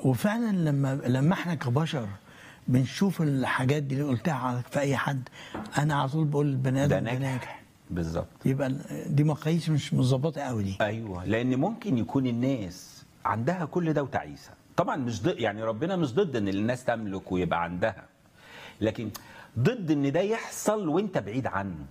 وفعلا لما لما احنا كبشر بنشوف الحاجات دي اللي قلتها على- في اي حد انا على طول بقول البني ده ادم ده ناجح ناجح بالظبط يبقى ال- دي مقاييس مش مظبطه قوي دي ايوه لان ممكن يكون الناس عندها كل ده وتعيسه طبعا مش ضد يعني ربنا مش ضد ان الناس تملك ويبقى عندها لكن ضد ان ده يحصل وانت بعيد عنه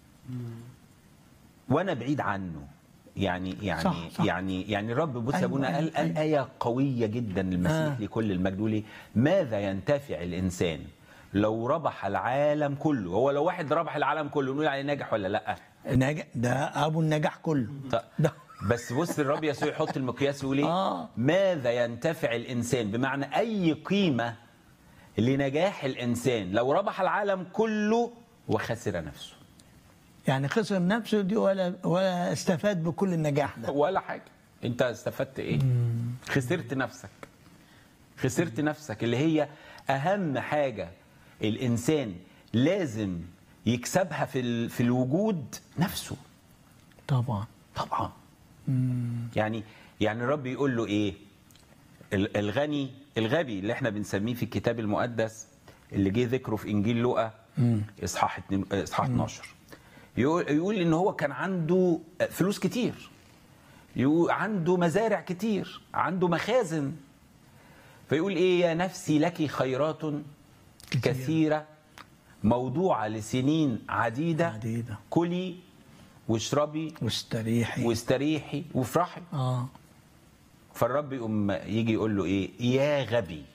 وانا بعيد عنه يعني يعني صح، صح. يعني يعني الرب بص يا أيوة، ابونا قال أيوة، قال ايه قويه جدا المسيح آه. لكل المجد يقول إيه؟ ماذا ينتفع الانسان لو ربح العالم كله هو لو واحد ربح العالم كله نقول عليه ناجح ولا لا ناجح ده ابو النجاح كله طيب. ده بس بص الرب يسوع يحط المقياس ويقول ايه؟ آه. ماذا ينتفع الانسان؟ بمعنى اي قيمه لنجاح الانسان لو ربح العالم كله وخسر نفسه يعني خسر نفسه دي ولا ولا استفاد بكل النجاح ده ولا حاجه انت استفدت ايه؟ خسرت نفسك خسرت نفسك اللي هي اهم حاجه الانسان لازم يكسبها في ال- في الوجود نفسه طبعا طبعا يعني يعني الرب يقول له ايه ال- الغني الغبي اللي احنا بنسميه في الكتاب المقدس اللي جه ذكره في انجيل لوقا اصحاح اتنين- اصحاح 12 يقول يقول ان هو كان عنده فلوس كتير يقول عنده مزارع كتير عنده مخازن فيقول ايه يا نفسي لك خيرات كثيره موضوعه لسنين عديده عديدة. كلي واشربي واستريحي واستريحي وافرحي اه فالرب يقوم يجي يقول له ايه يا غبي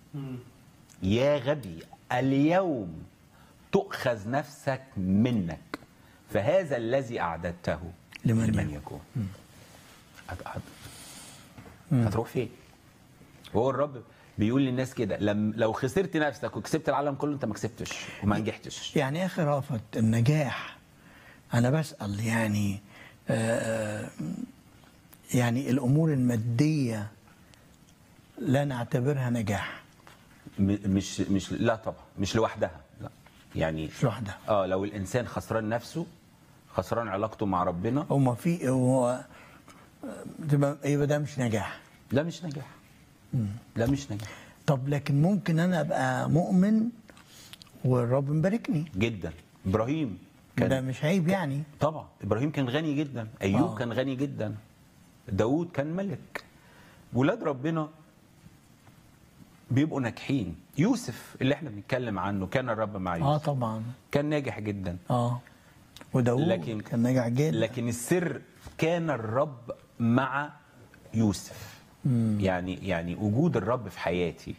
يا غبي اليوم تؤخذ نفسك منك فهذا الذي اعددته لمن لمن يكون هت- هت- هتروح فين وهو الرب بيقول للناس كده لم لو خسرت نفسك وكسبت العالم كله انت ما كسبتش وما نجحتش يعني يا اخي رافت النجاح انا بسال يعني آه يعني الامور الماديه لا نعتبرها نجاح م- مش مش لا طبعا مش لوحدها لا يعني مش لوحدها اه لو الانسان خسران نفسه خسران علاقته مع ربنا هو ما في هو تبقى يبقى ده مش نجاح لا مش نجاح لا مش نجاح طب لكن ممكن انا ابقى مؤمن والرب مباركني جدا ابراهيم ده كان مش عيب يعني طبعا ابراهيم كان غني جدا ايوب آه. كان غني جدا داود كان ملك ولاد ربنا بيبقوا ناجحين يوسف اللي احنا بنتكلم عنه كان الرب مع اه يوسف طبعا كان ناجح جدا اه وداوود لكن- كان ناجح جدا لكن السر كان الرب مع يوسف يعني يعني وجود الرب في حياتي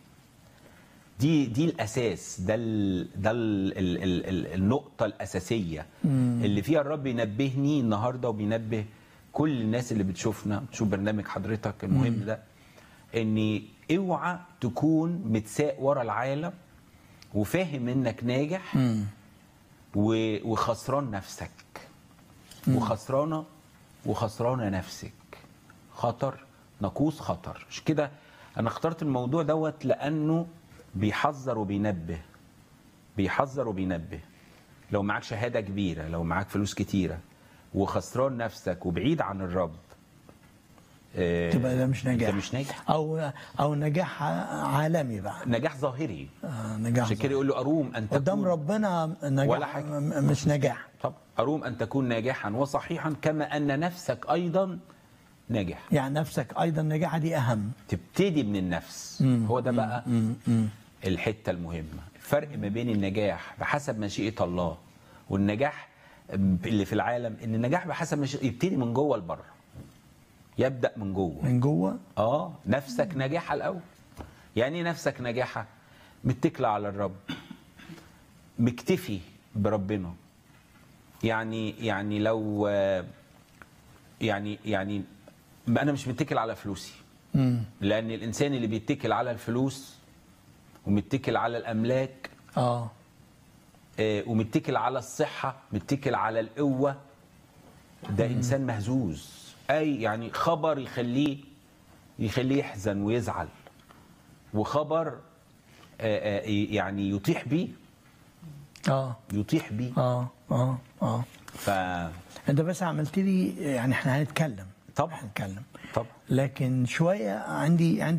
دي دي الاساس ده ال ده ال ال ال ال النقطه الاساسيه اللي فيها الرب ينبهني النهارده وبينبه كل الناس اللي بتشوفنا بتشوف برنامج حضرتك المهم ده ان اوعى تكون متساق ورا العالم وفاهم انك ناجح و- وخسران نفسك وخسرانه وخسرانه نفسك خطر نقوص خطر مش كده انا اخترت الموضوع دوت لانه بيحذر وبينبه بيحذر وبينبه لو معاك شهاده كبيره لو معاك فلوس كتيره وخسران نفسك وبعيد عن الرب آه، تبقى ده مش نجاح ده مش ناجح او او نجاح عالمي بقى نجاح ظاهري آه نجاح عشان كده يقول له اروم ان قدام تكون ربنا نجاح ولا حاجة. م- مش نجاح طب أروم أن تكون ناجحا وصحيحا كما أن نفسك أيضا ناجح يعني نفسك ايضا نجاحه دي اهم تبتدي من النفس هو ده بقى الحتة المهمة الفرق ما بين النجاح بحسب مشيئة الله والنجاح اللي في العالم ان النجاح بحسب مشيئة يبتدي من جوه لبره يبدأ من جوه من جوه اه نفسك ناجحة الأول يعني ايه نفسك ناجحة متكلة على الرب مكتفي بربنا يعني يعني لو آه، يعني يعني انا مش متكل على فلوسي مم. لان الانسان اللي بيتكل على الفلوس ومتكل على الاملاك اه آه، ومتكل على الصحه متكل على القوه ده انسان مهزوز اي يعني خبر يخليه يخليه يحزن ويزعل وخبر آه، آه، يعني يطيح بيه اه يطيح بيه اه اه اه ف انت بس عملت لي يعني احنا هنتكلم طبعا هنتكلم طبعا لكن شويه عندي عندي